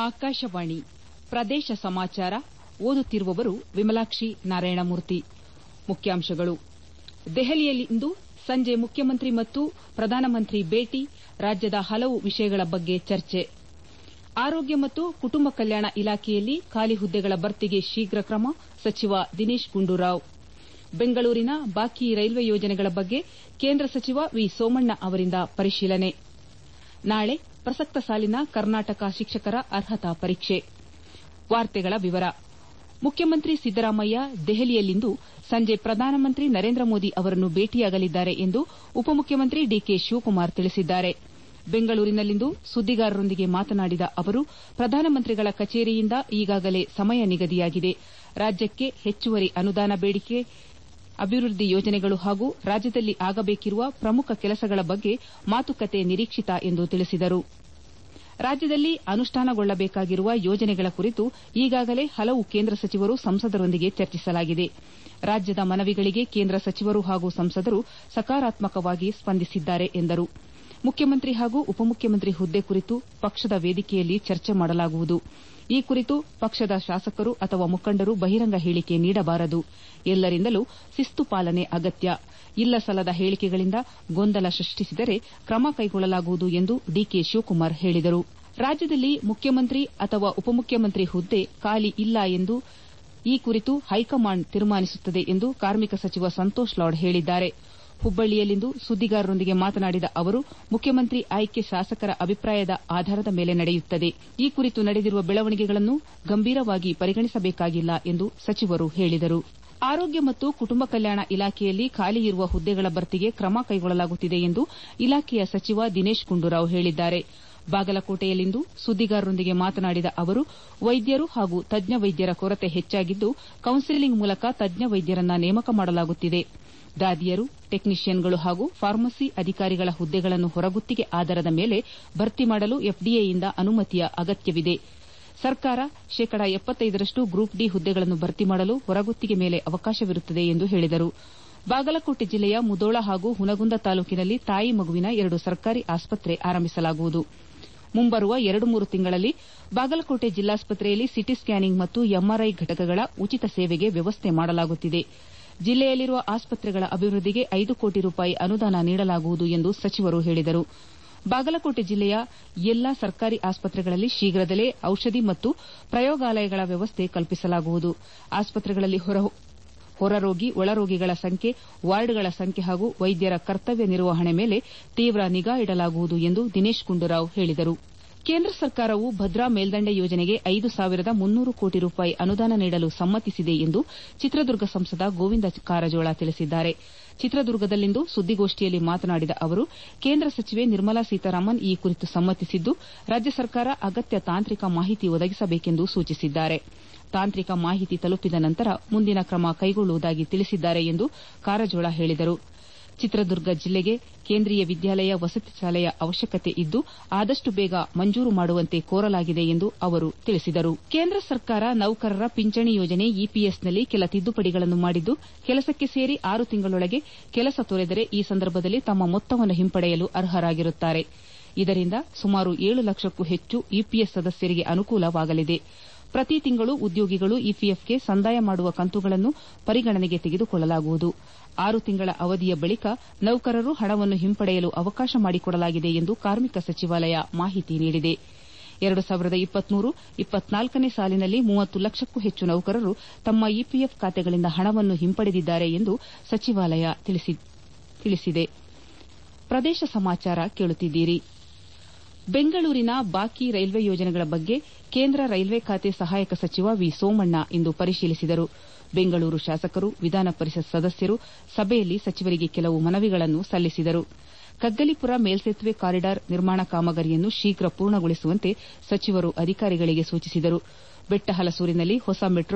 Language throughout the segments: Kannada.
ಆಕಾಶವಾಣಿ ಪ್ರದೇಶ ಸಮಾಚಾರ ಓದುತ್ತಿರುವವರು ವಿಮಲಾಕ್ಷಿ ನಾರಾಯಣಮೂರ್ತಿ ಮುಖ್ಯಾಂಶಗಳು ದೆಹಲಿಯಲ್ಲಿಂದು ಸಂಜೆ ಮುಖ್ಯಮಂತ್ರಿ ಮತ್ತು ಪ್ರಧಾನಮಂತ್ರಿ ಭೇಟಿ ರಾಜ್ಯದ ಹಲವು ವಿಷಯಗಳ ಬಗ್ಗೆ ಚರ್ಚೆ ಆರೋಗ್ಯ ಮತ್ತು ಕುಟುಂಬ ಕಲ್ಯಾಣ ಇಲಾಖೆಯಲ್ಲಿ ಖಾಲಿ ಹುದ್ದೆಗಳ ಭರ್ತಿಗೆ ಶೀಘ್ರ ಕ್ರಮ ಸಚಿವ ದಿನೇಶ್ ಗುಂಡೂರಾವ್ ಬೆಂಗಳೂರಿನ ಬಾಕಿ ರೈಲ್ವೆ ಯೋಜನೆಗಳ ಬಗ್ಗೆ ಕೇಂದ್ರ ಸಚಿವ ವಿ ಸೋಮಣ್ಣ ಅವರಿಂದ ಪರಿಶೀಲನೆ ನಾಳೆ ಪ್ರಸಕ್ತ ಸಾಲಿನ ಕರ್ನಾಟಕ ಶಿಕ್ಷಕರ ಅರ್ಹತಾ ಪರೀಕ್ಷೆ ಮುಖ್ಯಮಂತ್ರಿ ಸಿದ್ದರಾಮಯ್ಯ ದೆಹಲಿಯಲ್ಲಿಂದು ಸಂಜೆ ಪ್ರಧಾನಮಂತ್ರಿ ನರೇಂದ್ರ ಮೋದಿ ಅವರನ್ನು ಭೇಟಿಯಾಗಲಿದ್ದಾರೆ ಎಂದು ಉಪಮುಖ್ಯಮಂತ್ರಿ ಡಿಕೆ ಶಿವಕುಮಾರ್ ತಿಳಿಸಿದ್ದಾರೆ ಬೆಂಗಳೂರಿನಲ್ಲಿಂದು ಸುದ್ದಿಗಾರರೊಂದಿಗೆ ಮಾತನಾಡಿದ ಅವರು ಪ್ರಧಾನಮಂತ್ರಿಗಳ ಕಚೇರಿಯಿಂದ ಈಗಾಗಲೇ ಸಮಯ ನಿಗದಿಯಾಗಿದೆ ರಾಜ್ಯಕ್ಕೆ ಹೆಚ್ಚುವರಿ ಅನುದಾನ ಬೇಡಿಕೆ ಅಭಿವೃದ್ದಿ ಯೋಜನೆಗಳು ಹಾಗೂ ರಾಜ್ಯದಲ್ಲಿ ಆಗಬೇಕಿರುವ ಪ್ರಮುಖ ಕೆಲಸಗಳ ಬಗ್ಗೆ ಮಾತುಕತೆ ನಿರೀಕ್ಷಿತ ಎಂದು ತಿಳಿಸಿದರು ರಾಜ್ಯದಲ್ಲಿ ಅನುಷ್ಠಾನಗೊಳ್ಳಬೇಕಾಗಿರುವ ಯೋಜನೆಗಳ ಕುರಿತು ಈಗಾಗಲೇ ಹಲವು ಕೇಂದ್ರ ಸಚಿವರು ಸಂಸದರೊಂದಿಗೆ ಚರ್ಚಿಸಲಾಗಿದೆ ರಾಜ್ಯದ ಮನವಿಗಳಿಗೆ ಕೇಂದ್ರ ಸಚಿವರು ಹಾಗೂ ಸಂಸದರು ಸಕಾರಾತ್ಮಕವಾಗಿ ಸ್ಪಂದಿಸಿದ್ದಾರೆ ಎಂದರು ಮುಖ್ಯಮಂತ್ರಿ ಹಾಗೂ ಉಪಮುಖ್ಯಮಂತ್ರಿ ಹುದ್ದೆ ಕುರಿತು ಪಕ್ಷದ ವೇದಿಕೆಯಲ್ಲಿ ಚರ್ಚೆ ಮಾಡಲಾಗುವುದು ಈ ಕುರಿತು ಪಕ್ಷದ ಶಾಸಕರು ಅಥವಾ ಮುಖಂಡರು ಬಹಿರಂಗ ಹೇಳಿಕೆ ನೀಡಬಾರದು ಎಲ್ಲರಿಂದಲೂ ಶಿಸ್ತು ಪಾಲನೆ ಅಗತ್ಯ ಇಲ್ಲಸಲ್ಲದ ಹೇಳಿಕೆಗಳಿಂದ ಗೊಂದಲ ಸೃಷ್ಟಿಸಿದರೆ ಕ್ರಮ ಕೈಗೊಳ್ಳಲಾಗುವುದು ಎಂದು ಡಿಕೆ ಶಿವಕುಮಾರ್ ಹೇಳಿದರು ರಾಜ್ಯದಲ್ಲಿ ಮುಖ್ಯಮಂತ್ರಿ ಅಥವಾ ಉಪಮುಖ್ಯಮಂತ್ರಿ ಹುದ್ದೆ ಖಾಲಿ ಇಲ್ಲ ಎಂದು ಈ ಕುರಿತು ಹೈಕಮಾಂಡ್ ತೀರ್ಮಾನಿಸುತ್ತದೆ ಎಂದು ಕಾರ್ಮಿಕ ಸಚಿವ ಸಂತೋಷ್ ಲಾಡ್ ಹೇಳಿದ್ದಾರೆ ಹುಬ್ಬಳ್ಳಿಯಲ್ಲಿಂದು ಸುದ್ದಿಗಾರರೊಂದಿಗೆ ಮಾತನಾಡಿದ ಅವರು ಮುಖ್ಯಮಂತ್ರಿ ಆಯ್ಕೆ ಶಾಸಕರ ಅಭಿಪ್ರಾಯದ ಆಧಾರದ ಮೇಲೆ ನಡೆಯುತ್ತದೆ ಈ ಕುರಿತು ನಡೆದಿರುವ ಬೆಳವಣಿಗೆಗಳನ್ನು ಗಂಭೀರವಾಗಿ ಪರಿಗಣಿಸಬೇಕಾಗಿಲ್ಲ ಎಂದು ಸಚಿವರು ಹೇಳಿದರು ಆರೋಗ್ಯ ಮತ್ತು ಕುಟುಂಬ ಕಲ್ಯಾಣ ಇಲಾಖೆಯಲ್ಲಿ ಖಾಲಿ ಇರುವ ಹುದ್ದೆಗಳ ಭರ್ತಿಗೆ ಕ್ರಮ ಕೈಗೊಳ್ಳಲಾಗುತ್ತಿದೆ ಎಂದು ಇಲಾಖೆಯ ಸಚಿವ ದಿನೇಶ್ ಗುಂಡೂರಾವ್ ಹೇಳಿದ್ದಾರೆ ಬಾಗಲಕೋಟೆಯಲ್ಲಿಂದು ಸುದ್ದಿಗಾರರೊಂದಿಗೆ ಮಾತನಾಡಿದ ಅವರು ವೈದ್ಯರು ಹಾಗೂ ತಜ್ಞ ವೈದ್ಯರ ಕೊರತೆ ಹೆಚ್ಚಾಗಿದ್ದು ಕೌನ್ಸೆಲಿಂಗ್ ಮೂಲಕ ತಜ್ಞ ವೈದ್ಯರನ್ನ ನೇಮಕ ಮಾಡಲಾಗುತ್ತಿದೆ ದಾದಿಯರು ಟೆಕ್ನಿಷಿಯನ್ಗಳು ಹಾಗೂ ಫಾರ್ಮಸಿ ಅಧಿಕಾರಿಗಳ ಹುದ್ದೆಗಳನ್ನು ಹೊರಗುತ್ತಿಗೆ ಆಧಾರದ ಮೇಲೆ ಭರ್ತಿ ಮಾಡಲು ಎಫ್ಡಿಎಯಿಂದ ಅನುಮತಿಯ ಅಗತ್ಯವಿದೆ ಸರ್ಕಾರ ಶೇಕಡ ರಷ್ಟು ಗ್ರೂಪ್ ಡಿ ಹುದ್ದೆಗಳನ್ನು ಭರ್ತಿ ಮಾಡಲು ಹೊರಗುತ್ತಿಗೆ ಮೇಲೆ ಅವಕಾಶವಿರುತ್ತದೆ ಎಂದು ಹೇಳಿದರು ಬಾಗಲಕೋಟೆ ಜಿಲ್ಲೆಯ ಮುಧೋಳ ಹಾಗೂ ಹುನಗುಂದ ತಾಲೂಕಿನಲ್ಲಿ ತಾಯಿ ಮಗುವಿನ ಎರಡು ಸರ್ಕಾರಿ ಆಸ್ಪತ್ರೆ ಆರಂಭಿಸಲಾಗುವುದು ಮುಂಬರುವ ಎರಡು ಮೂರು ತಿಂಗಳಲ್ಲಿ ಬಾಗಲಕೋಟೆ ಜಿಲ್ಲಾಸ್ಪತ್ರೆಯಲ್ಲಿ ಸಿಟಿ ಸ್ಕ್ಯಾನಿಂಗ್ ಮತ್ತು ಎಂಆರ್ಐ ಘಟಕಗಳ ಉಚಿತ ಸೇವೆಗೆ ವ್ಯವಸ್ಥೆ ಮಾಡಲಾಗುತ್ತಿದೆ ಜಿಲ್ಲೆಯಲ್ಲಿರುವ ಆಸ್ಪತ್ರೆಗಳ ಅಭಿವೃದ್ದಿಗೆ ಐದು ಕೋಟಿ ರೂಪಾಯಿ ಅನುದಾನ ನೀಡಲಾಗುವುದು ಎಂದು ಸಚಿವರು ಹೇಳಿದರು ಬಾಗಲಕೋಟೆ ಜಿಲ್ಲೆಯ ಎಲ್ಲಾ ಸರ್ಕಾರಿ ಆಸ್ಪತ್ರೆಗಳಲ್ಲಿ ಶೀಘ್ರದಲ್ಲೇ ಔಷಧಿ ಮತ್ತು ಪ್ರಯೋಗಾಲಯಗಳ ವ್ಯವಸ್ಥೆ ಕಲ್ಪಿಸಲಾಗುವುದು ಆಸ್ಪತ್ರೆಗಳಲ್ಲಿ ಹೊರರೋಗಿ ಒಳರೋಗಿಗಳ ಸಂಖ್ಯೆ ವಾರ್ಡ್ಗಳ ಸಂಖ್ಯೆ ಹಾಗೂ ವೈದ್ಯರ ಕರ್ತವ್ಯ ನಿರ್ವಹಣೆ ಮೇಲೆ ತೀವ್ರ ನಿಗಾ ಇಡಲಾಗುವುದು ಎಂದು ದಿನೇಶ್ ಗುಂಡೂರಾವ್ ಹೇಳಿದರು ಕೇಂದ್ರ ಸರ್ಕಾರವು ಭದ್ರಾ ಮೇಲ್ದಂಡೆ ಯೋಜನೆಗೆ ಐದು ಸಾವಿರದ ಮುನ್ನೂರು ಕೋಟಿ ರೂಪಾಯಿ ಅನುದಾನ ನೀಡಲು ಸಮ್ಮತಿಸಿದೆ ಎಂದು ಚಿತ್ರದುರ್ಗ ಸಂಸದ ಗೋವಿಂದ ಕಾರಜೋಳ ತಿಳಿಸಿದ್ದಾರೆ ಚಿತ್ರದುರ್ಗದಲ್ಲಿಂದು ಸುದ್ದಿಗೋಷ್ಠಿಯಲ್ಲಿ ಮಾತನಾಡಿದ ಅವರು ಕೇಂದ್ರ ಸಚಿವೆ ನಿರ್ಮಲಾ ಸೀತಾರಾಮನ್ ಈ ಕುರಿತು ಸಮ್ಮತಿಸಿದ್ದು ರಾಜ್ಯ ಸರ್ಕಾರ ಅಗತ್ಯ ತಾಂತ್ರಿಕ ಮಾಹಿತಿ ಒದಗಿಸಬೇಕೆಂದು ಸೂಚಿಸಿದ್ದಾರೆ ತಾಂತ್ರಿಕ ಮಾಹಿತಿ ತಲುಪಿದ ನಂತರ ಮುಂದಿನ ಕ್ರಮ ಕೈಗೊಳ್ಳುವುದಾಗಿ ತಿಳಿಸಿದ್ದಾರೆ ಎಂದು ಕಾರಜೋಳ ಹೇಳಿದರು ಚಿತ್ರದುರ್ಗ ಜಿಲ್ಲೆಗೆ ಕೇಂದ್ರೀಯ ವಿದ್ಯಾಲಯ ವಸತಿ ಶಾಲೆಯ ಅವಶ್ಯಕತೆ ಇದ್ದು ಆದಷ್ಟು ಬೇಗ ಮಂಜೂರು ಮಾಡುವಂತೆ ಕೋರಲಾಗಿದೆ ಎಂದು ಅವರು ತಿಳಿಸಿದರು ಕೇಂದ್ರ ಸರ್ಕಾರ ನೌಕರರ ಪಿಂಚಣಿ ಯೋಜನೆ ಇಪಿಎಸ್ನಲ್ಲಿ ಕೆಲ ತಿದ್ದುಪಡಿಗಳನ್ನು ಮಾಡಿದ್ದು ಕೆಲಸಕ್ಕೆ ಸೇರಿ ಆರು ತಿಂಗಳೊಳಗೆ ಕೆಲಸ ತೊರೆದರೆ ಈ ಸಂದರ್ಭದಲ್ಲಿ ತಮ್ಮ ಮೊತ್ತವನ್ನು ಹಿಂಪಡೆಯಲು ಅರ್ಹರಾಗಿರುತ್ತಾರೆ ಇದರಿಂದ ಸುಮಾರು ಏಳು ಲಕ್ಷಕ್ಕೂ ಹೆಚ್ಚು ಇಪಿಎಸ್ ಸದಸ್ಯರಿಗೆ ಅನುಕೂಲವಾಗಲಿದೆ ಪ್ರತಿ ತಿಂಗಳು ಉದ್ಯೋಗಿಗಳು ಇಪಿಎಫ್ಗೆ ಸಂದಾಯ ಮಾಡುವ ಕಂತುಗಳನ್ನು ಪರಿಗಣನೆಗೆ ತೆಗೆದುಕೊಳ್ಳಲಾಗುವುದು ಆರು ತಿಂಗಳ ಅವಧಿಯ ಬಳಿಕ ನೌಕರರು ಹಣವನ್ನು ಹಿಂಪಡೆಯಲು ಅವಕಾಶ ಮಾಡಿಕೊಡಲಾಗಿದೆ ಎಂದು ಕಾರ್ಮಿಕ ಸಚಿವಾಲಯ ಮಾಹಿತಿ ನೀಡಿದೆ ಎರಡು ಸಾವಿರದ ಇಪ್ಪತ್ಮೂರು ಇಪ್ಪತ್ನಾಲ್ಕನೇ ಸಾಲಿನಲ್ಲಿ ಮೂವತ್ತು ಲಕ್ಷಕ್ಕೂ ಹೆಚ್ಚು ನೌಕರರು ತಮ್ಮ ಇಪಿಎಫ್ ಖಾತೆಗಳಿಂದ ಹಣವನ್ನು ಹಿಂಪಡೆದಿದ್ದಾರೆ ಎಂದು ಸಚಿವಾಲಯ ತಿಳಿಸಿದೆ ಪ್ರದೇಶ ಸಮಾಚಾರ ಕೇಳುತ್ತಿದ್ದೀರಿ ಬೆಂಗಳೂರಿನ ಬಾಕಿ ರೈಲ್ವೆ ಯೋಜನೆಗಳ ಬಗ್ಗೆ ಕೇಂದ್ರ ರೈಲ್ವೆ ಖಾತೆ ಸಹಾಯಕ ಸಚಿವ ವಿ ಸೋಮಣ್ಣ ಇಂದು ಪರಿಶೀಲಿಸಿದರು ಬೆಂಗಳೂರು ಶಾಸಕರು ವಿಧಾನ ಪರಿಷತ್ ಸದಸ್ಯರು ಸಭೆಯಲ್ಲಿ ಸಚಿವರಿಗೆ ಕೆಲವು ಮನವಿಗಳನ್ನು ಸಲ್ಲಿಸಿದರು ಕಗ್ಗಲಿಪುರ ಮೇಲ್ಸೇತುವೆ ಕಾರಿಡಾರ್ ನಿರ್ಮಾಣ ಕಾಮಗಾರಿಯನ್ನು ಶೀಘ್ರ ಪೂರ್ಣಗೊಳಿಸುವಂತೆ ಸಚಿವರು ಅಧಿಕಾರಿಗಳಿಗೆ ಸೂಚಿಸಿದರು ಬೆಟ್ಟಹಲಸೂರಿನಲ್ಲಿ ಹೊಸ ಮೆಟ್ರೋ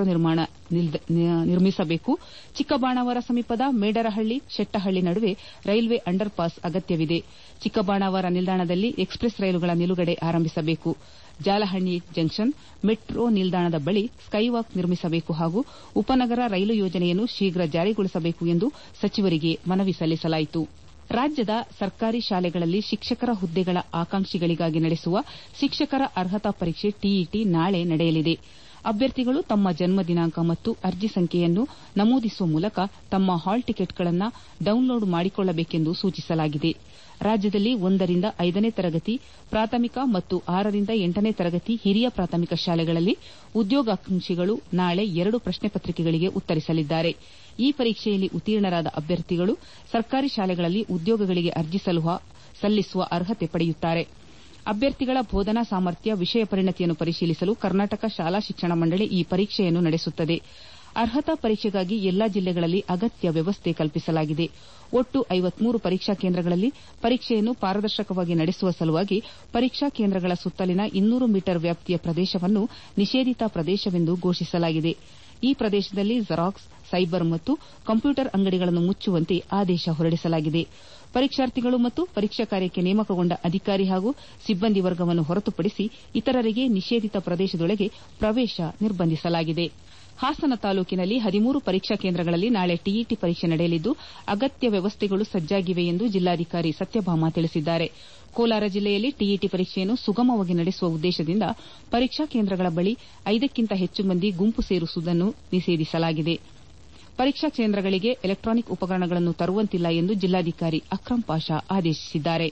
ನಿರ್ಮಿಸಬೇಕು ಚಿಕ್ಕಬಾಣಾವರ ಸಮೀಪದ ಮೇಡರಹಳ್ಳಿ ಶೆಟ್ಟಹಳ್ಳಿ ನಡುವೆ ರೈಲ್ವೆ ಅಂಡರ್ ಪಾಸ್ ಅಗತ್ಯವಿದೆ ಚಿಕ್ಕಬಾಣಾವರ ನಿಲ್ದಾಣದಲ್ಲಿ ಎಕ್ಸ್ಪ್ರೆಸ್ ರೈಲುಗಳ ನಿಲುಗಡೆ ಆರಂಭಿಸಬೇಕು ಜಾಲಹಳ್ಳಿ ಜಂಕ್ಷನ್ ಮೆಟ್ರೋ ನಿಲ್ದಾಣದ ಬಳಿ ಸ್ಕೈವಾಕ್ ನಿರ್ಮಿಸಬೇಕು ಹಾಗೂ ಉಪನಗರ ರೈಲು ಯೋಜನೆಯನ್ನು ಶೀಘ್ರ ಜಾರಿಗೊಳಿಸಬೇಕು ಎಂದು ಸಚಿವರಿಗೆ ಮನವಿ ಸಲ್ಲಿಸಲಾಯಿತು ರಾಜ್ಯದ ಸರ್ಕಾರಿ ಶಾಲೆಗಳಲ್ಲಿ ಶಿಕ್ಷಕರ ಹುದ್ದೆಗಳ ಆಕಾಂಕ್ಷಿಗಳಿಗಾಗಿ ನಡೆಸುವ ಶಿಕ್ಷಕರ ಅರ್ಹತಾ ಪರೀಕ್ಷೆ ಟಿಇಟಿ ನಾಳೆ ನಡೆಯಲಿದೆ ಅಭ್ಯರ್ಥಿಗಳು ತಮ್ಮ ಜನ್ಮ ದಿನಾಂಕ ಮತ್ತು ಅರ್ಜಿ ಸಂಖ್ಯೆಯನ್ನು ನಮೂದಿಸುವ ಮೂಲಕ ತಮ್ಮ ಹಾಲ್ ಟಿಕೆಟ್ಗಳನ್ನು ಡೌನ್ಲೋಡ್ ಮಾಡಿಕೊಳ್ಳಬೇಕೆಂದು ಸೂಚಿಸಲಾಗಿದೆ ರಾಜ್ಯದಲ್ಲಿ ಒಂದರಿಂದ ಐದನೇ ತರಗತಿ ಪ್ರಾಥಮಿಕ ಮತ್ತು ಆರರಿಂದ ಎಂಟನೇ ತರಗತಿ ಹಿರಿಯ ಪ್ರಾಥಮಿಕ ಶಾಲೆಗಳಲ್ಲಿ ಉದ್ಯೋಗಾಕಾಂಕ್ಷಿಗಳು ನಾಳೆ ಎರಡು ಪ್ರಶ್ನೆ ಪತ್ರಿಕೆಗಳಿಗೆ ಉತ್ತರಿಸಲಿದ್ದಾರೆ ಈ ಪರೀಕ್ಷೆಯಲ್ಲಿ ಉತ್ತೀರ್ಣರಾದ ಅಭ್ಯರ್ಥಿಗಳು ಸರ್ಕಾರಿ ಶಾಲೆಗಳಲ್ಲಿ ಉದ್ಯೋಗಗಳಿಗೆ ಅರ್ಜಿ ಸಲ್ಲಿಸುವ ಅರ್ಹತೆ ಪಡೆಯುತ್ತಾರೆ ಅಭ್ಯರ್ಥಿಗಳ ಬೋಧನಾ ಸಾಮರ್ಥ್ಯ ವಿಷಯ ಪರಿಣತಿಯನ್ನು ಪರಿಶೀಲಿಸಲು ಕರ್ನಾಟಕ ಶಾಲಾ ಶಿಕ್ಷಣ ಮಂಡಳಿ ಈ ಪರೀಕ್ಷೆಯನ್ನು ನಡೆಸುತ್ತದೆ ಅರ್ಹತಾ ಪರೀಕ್ಷೆಗಾಗಿ ಎಲ್ಲಾ ಜಿಲ್ಲೆಗಳಲ್ಲಿ ಅಗತ್ಯ ವ್ಯವಸ್ಥೆ ಕಲ್ಪಿಸಲಾಗಿದೆ ಒಟ್ಟು ಐವತ್ಮೂರು ಪರೀಕ್ಷಾ ಕೇಂದ್ರಗಳಲ್ಲಿ ಪರೀಕ್ಷೆಯನ್ನು ಪಾರದರ್ಶಕವಾಗಿ ನಡೆಸುವ ಸಲುವಾಗಿ ಪರೀಕ್ಷಾ ಕೇಂದ್ರಗಳ ಸುತ್ತಲಿನ ಇನ್ನೂರು ಮೀಟರ್ ವ್ಯಾಪ್ತಿಯ ಪ್ರದೇಶವನ್ನು ನಿಷೇಧಿತ ಪ್ರದೇಶವೆಂದು ಘೋಷಿಸಲಾಗಿದೆ ಈ ಪ್ರದೇಶದಲ್ಲಿ ಜೆರಾಕ್ಸ್ ಸೈಬರ್ ಮತ್ತು ಕಂಪ್ಯೂಟರ್ ಅಂಗಡಿಗಳನ್ನು ಮುಚ್ಚುವಂತೆ ಆದೇಶ ಹೊರಡಿಸಲಾಗಿದೆ ಪರೀಕ್ಷಾರ್ಥಿಗಳು ಮತ್ತು ಪರೀಕ್ಷಾ ಕಾರ್ಯಕ್ಕೆ ನೇಮಕಗೊಂಡ ಅಧಿಕಾರಿ ಹಾಗೂ ಸಿಬ್ಬಂದಿ ವರ್ಗವನ್ನು ಹೊರತುಪಡಿಸಿ ಇತರರಿಗೆ ನಿಷೇಧಿತ ಪ್ರದೇಶದೊಳಗೆ ಪ್ರವೇಶ ನಿರ್ಬಂಧಿಸಲಾಗಿದೆ ಹಾಸನ ತಾಲೂಕಿನಲ್ಲಿ ಹದಿಮೂರು ಪರೀಕ್ಷಾ ಕೇಂದ್ರಗಳಲ್ಲಿ ನಾಳೆ ಟಿಇಟಿ ಪರೀಕ್ಷೆ ನಡೆಯಲಿದ್ದು ಅಗತ್ಯ ವ್ಯವಸ್ಥೆಗಳು ಸಜ್ಜಾಗಿವೆ ಎಂದು ಜಿಲ್ಲಾಧಿಕಾರಿ ಸತ್ಯಭಾಮ ತಿಳಿಸಿದ್ದಾರೆ ಕೋಲಾರ ಜಿಲ್ಲೆಯಲ್ಲಿ ಟಿಇಟಿ ಪರೀಕ್ಷೆಯನ್ನು ಸುಗಮವಾಗಿ ನಡೆಸುವ ಉದ್ದೇಶದಿಂದ ಪರೀಕ್ಷಾ ಕೇಂದ್ರಗಳ ಬಳಿ ಐದಕ್ಕಿಂತ ಹೆಚ್ಚು ಮಂದಿ ಗುಂಪು ಸೇರಿಸುವುದನ್ನು ನಿಷೇಧಿಸಲಾಗಿದೆ ಪರೀಕ್ಷಾ ಕೇಂದ್ರಗಳಿಗೆ ಎಲೆಕ್ಟಾನಿಕ್ ಉಪಕರಣಗಳನ್ನು ತರುವಂತಿಲ್ಲ ಎಂದು ಜಿಲ್ಲಾಧಿಕಾರಿ ಅಕ್ರಂ ಪಾಷಾ ಆದೇಶಿಸಿದ್ದಾರೆ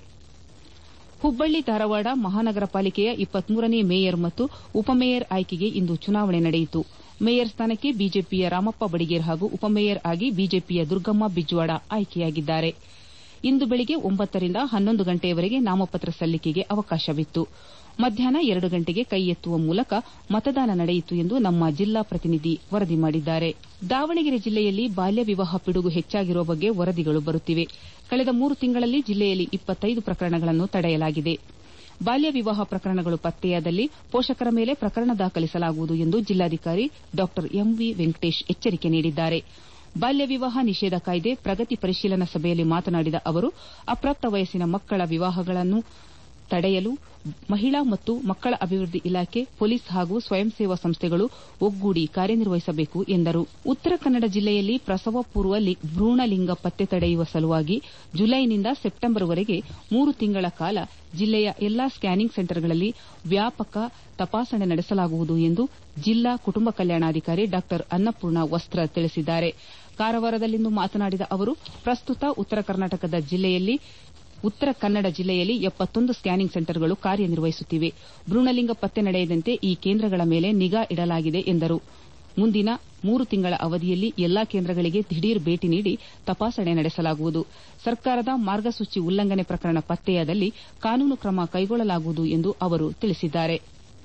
ಹುಬ್ಬಳ್ಳಿ ಧಾರವಾಡ ಮಹಾನಗರ ಪಾಲಿಕೆಯ ಇಪ್ಪತ್ಮೂರನೇ ಮೇಯರ್ ಮತ್ತು ಉಪಮೇಯರ್ ಆಯ್ಕೆಗೆ ಇಂದು ಚುನಾವಣೆ ನಡೆಯಿತು ಮೇಯರ್ ಸ್ಥಾನಕ್ಕೆ ಬಿಜೆಪಿಯ ರಾಮಪ್ಪ ಬಡಿಗೇರ್ ಹಾಗೂ ಉಪಮೇಯರ್ ಆಗಿ ಬಿಜೆಪಿಯ ದುರ್ಗಮ್ಮ ಬಿಜ್ವಾಡ ಆಯ್ಕೆಯಾಗಿದ್ದಾರೆ ಇಂದು ಬೆಳಗ್ಗೆ ಒಂಬತ್ತರಿಂದ ಹನ್ನೊಂದು ಗಂಟೆಯವರೆಗೆ ನಾಮಪತ್ರ ಸಲ್ಲಿಕೆಗೆ ಅವಕಾಶವಿತ್ತು ಮಧ್ಯಾಹ್ನ ಎರಡು ಗಂಟೆಗೆ ಕೈ ಎತ್ತುವ ಮೂಲಕ ಮತದಾನ ನಡೆಯಿತು ಎಂದು ನಮ್ಮ ಜಿಲ್ಲಾ ಪ್ರತಿನಿಧಿ ವರದಿ ಮಾಡಿದ್ದಾರೆ ದಾವಣಗೆರೆ ಜಿಲ್ಲೆಯಲ್ಲಿ ಬಾಲ್ಯ ವಿವಾಹ ಪಿಡುಗು ಹೆಚ್ಚಾಗಿರುವ ಬಗ್ಗೆ ವರದಿಗಳು ಬರುತ್ತಿವೆ ಕಳೆದ ಮೂರು ತಿಂಗಳಲ್ಲಿ ಜಿಲ್ಲೆಯಲ್ಲಿ ಇಪ್ಪತ್ತೈದು ಪ್ರಕರಣಗಳನ್ನು ತಡೆಯಲಾಗಿದೆ ಬಾಲ್ಯ ವಿವಾಹ ಪ್ರಕರಣಗಳು ಪತ್ತೆಯಾದಲ್ಲಿ ಪೋಷಕರ ಮೇಲೆ ಪ್ರಕರಣ ದಾಖಲಿಸಲಾಗುವುದು ಎಂದು ಜಿಲ್ಲಾಧಿಕಾರಿ ಡಾ ಎಂವಿ ವೆಂಕಟೇಶ್ ಎಚ್ಚರಿಕೆ ನೀಡಿದ್ದಾರೆ ಬಾಲ್ಯ ವಿವಾಹ ನಿಷೇಧ ಕಾಯ್ದೆ ಪ್ರಗತಿ ಪರಿಶೀಲನಾ ಸಭೆಯಲ್ಲಿ ಮಾತನಾಡಿದ ಅವರು ಅಪ್ರಾಪ್ತ ವಯಸ್ಸಿನ ಮಕ್ಕಳ ವಿವಾಹಗಳನ್ನು ತಡೆಯಲು ಮಹಿಳಾ ಮತ್ತು ಮಕ್ಕಳ ಅಭಿವೃದ್ಧಿ ಇಲಾಖೆ ಪೊಲೀಸ್ ಹಾಗೂ ಸ್ವಯಂ ಸೇವಾ ಸಂಸ್ಥೆಗಳು ಒಗ್ಗೂಡಿ ಕಾರ್ಯನಿರ್ವಹಿಸಬೇಕು ಎಂದರು ಉತ್ತರ ಕನ್ನಡ ಜಿಲ್ಲೆಯಲ್ಲಿ ಪ್ರಸವ ಪೂರ್ವ ಭ್ರೂಣಲಿಂಗ ಪತ್ತೆ ತಡೆಯುವ ಸಲುವಾಗಿ ಜುಲೈನಿಂದ ಸೆಪ್ಟೆಂಬರ್ವರೆಗೆ ಮೂರು ತಿಂಗಳ ಕಾಲ ಜಿಲ್ಲೆಯ ಎಲ್ಲಾ ಸ್ಕ್ಯಾನಿಂಗ್ ಸೆಂಟರ್ಗಳಲ್ಲಿ ವ್ಯಾಪಕ ತಪಾಸಣೆ ನಡೆಸಲಾಗುವುದು ಎಂದು ಜಿಲ್ಲಾ ಕುಟುಂಬ ಕಲ್ಯಾಣಾಧಿಕಾರಿ ಡಾ ಅನ್ನಪೂರ್ಣ ವಸ್ತ್ರ ತಿಳಿಸಿದ್ದಾರೆ ಕಾರವಾರದಲ್ಲಿಂದು ಮಾತನಾಡಿದ ಅವರು ಪ್ರಸ್ತುತ ಉತ್ತರ ಕರ್ನಾಟಕದ ಜಿಲ್ಲೆಯಲ್ಲಿ ಉತ್ತರ ಕನ್ನಡ ಜಿಲ್ಲೆಯಲ್ಲಿ ಎಪ್ಪತ್ತೊಂದು ಸ್ಕ್ಯಾನಿಂಗ್ ಸೆಂಟರ್ಗಳು ಕಾರ್ಯನಿರ್ವಹಿಸುತ್ತಿವೆ ಭ್ರೂಣಲಿಂಗ ಪತ್ತೆ ನಡೆಯದಂತೆ ಈ ಕೇಂದ್ರಗಳ ಮೇಲೆ ನಿಗಾ ಇಡಲಾಗಿದೆ ಎಂದರು ಮುಂದಿನ ಮೂರು ತಿಂಗಳ ಅವಧಿಯಲ್ಲಿ ಎಲ್ಲಾ ಕೇಂದ್ರಗಳಿಗೆ ದಿಢೀರ್ ಭೇಟಿ ನೀಡಿ ತಪಾಸಣೆ ನಡೆಸಲಾಗುವುದು ಸರ್ಕಾರದ ಮಾರ್ಗಸೂಚಿ ಉಲ್ಲಂಘನೆ ಪ್ರಕರಣ ಪತ್ತೆಯಾದಲ್ಲಿ ಕಾನೂನು ಕ್ರಮ ಕೈಗೊಳ್ಳಲಾಗುವುದು ಎಂದು ಅವರು ತಿಳಿಸಿದ್ದಾರೆ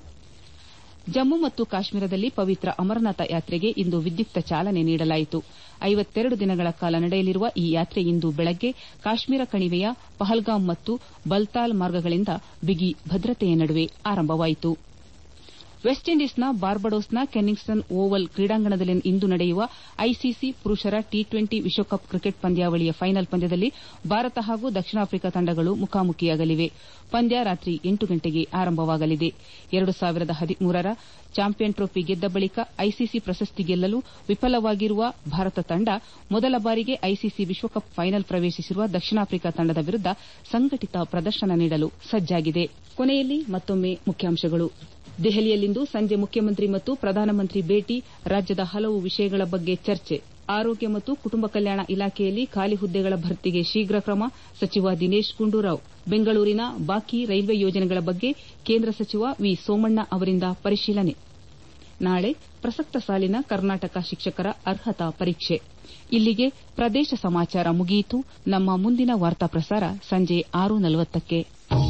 ಜಮ್ಮು ಮತ್ತು ಕಾಶ್ಮೀರದಲ್ಲಿ ಪವಿತ್ರ ಅಮರನಾಥ ಯಾತ್ರೆಗೆ ಇಂದು ವಿದ್ಯುಕ್ತ ಚಾಲನೆ ನೀಡಲಾಯಿತು ಐವತ್ತೆರಡು ದಿನಗಳ ಕಾಲ ನಡೆಯಲಿರುವ ಈ ಯಾತ್ರೆ ಇಂದು ಬೆಳಗ್ಗೆ ಕಾಶ್ಮೀರ ಕಣಿವೆಯ ಪಹಲ್ಗಾಮ್ ಮತ್ತು ಬಲ್ತಾಲ್ ಮಾರ್ಗಗಳಿಂದ ಬಿಗಿ ಭದ್ರತೆಯ ನಡುವೆ ಆರಂಭವಾಯಿತು ವೆಸ್ಟ್ ಇಂಡೀಸ್ನ ಬಾರ್ಬಡೋಸ್ನ ಕೆನ್ನಿಂಗ್ಟನ್ ಓವಲ್ ಕ್ರೀಡಾಂಗಣದಲ್ಲಿ ಇಂದು ನಡೆಯುವ ಐಸಿಸಿ ಪುರುಷರ ಟಿ ಟ್ವೆಂಟಿ ವಿಶ್ವಕಪ್ ಕ್ರಿಕೆಟ್ ಪಂದ್ಯಾವಳಿಯ ಫೈನಲ್ ಪಂದ್ಯದಲ್ಲಿ ಭಾರತ ಹಾಗೂ ದಕ್ಷಿಣ ಆಫ್ರಿಕಾ ತಂಡಗಳು ಮುಖಾಮುಖಿಯಾಗಲಿವೆ ಪಂದ್ಯ ರಾತ್ರಿ ಎಂಟು ಗಂಟೆಗೆ ಆರಂಭವಾಗಲಿದೆ ಎರಡು ಸಾವಿರದ ಹದಿಮೂರರ ಚಾಂಪಿಯನ್ ಟ್ರೋಫಿ ಗೆದ್ದ ಬಳಿಕ ಐಸಿಸಿ ಪ್ರಶಸ್ತಿ ಗೆಲ್ಲಲು ವಿಫಲವಾಗಿರುವ ಭಾರತ ತಂಡ ಮೊದಲ ಬಾರಿಗೆ ಐಸಿಸಿ ವಿಶ್ವಕಪ್ ಫೈನಲ್ ಪ್ರವೇಶಿಸಿರುವ ದಕ್ಷಿಣ ಆಫ್ರಿಕಾ ತಂಡದ ವಿರುದ್ದ ಸಂಘಟಿತ ಪ್ರದರ್ಶನ ನೀಡಲು ಸಜ್ಜಾಗಿದೆ ಕೊನೆಯಲ್ಲಿ ಮತ್ತೊಮ್ಮೆ ಮುಖ್ಯಾಂಶಗಳು ದೆಹಲಿಯಲ್ಲಿಂದು ಸಂಜೆ ಮುಖ್ಯಮಂತ್ರಿ ಮತ್ತು ಪ್ರಧಾನಮಂತ್ರಿ ಭೇಟಿ ರಾಜ್ಯದ ಹಲವು ವಿಷಯಗಳ ಬಗ್ಗೆ ಚರ್ಚೆ ಆರೋಗ್ಯ ಮತ್ತು ಕುಟುಂಬ ಕಲ್ಯಾಣ ಇಲಾಖೆಯಲ್ಲಿ ಖಾಲಿ ಹುದ್ದೆಗಳ ಭರ್ತಿಗೆ ಶೀಘ್ರ ಕ್ರಮ ಸಚಿವ ದಿನೇಶ್ ಗುಂಡೂರಾವ್ ಬೆಂಗಳೂರಿನ ಬಾಕಿ ರೈಲ್ವೆ ಯೋಜನೆಗಳ ಬಗ್ಗೆ ಕೇಂದ್ರ ಸಚಿವ ವಿ ಸೋಮಣ್ಣ ಅವರಿಂದ ಪರಿಶೀಲನೆ ನಾಳೆ ಪ್ರಸಕ್ತ ಸಾಲಿನ ಕರ್ನಾಟಕ ಶಿಕ್ಷಕರ ಅರ್ಹತಾ ಪರೀಕ್ಷೆ ಇಲ್ಲಿಗೆ ಪ್ರದೇಶ ಸಮಾಚಾರ ಮುಗಿಯಿತು ನಮ್ಮ ಮುಂದಿನ ವಾರ್ತಾ ಪ್ರಸಾರ ಸಂಜೆ ಆರು ನಲವತ್ತಕ್ಕೆ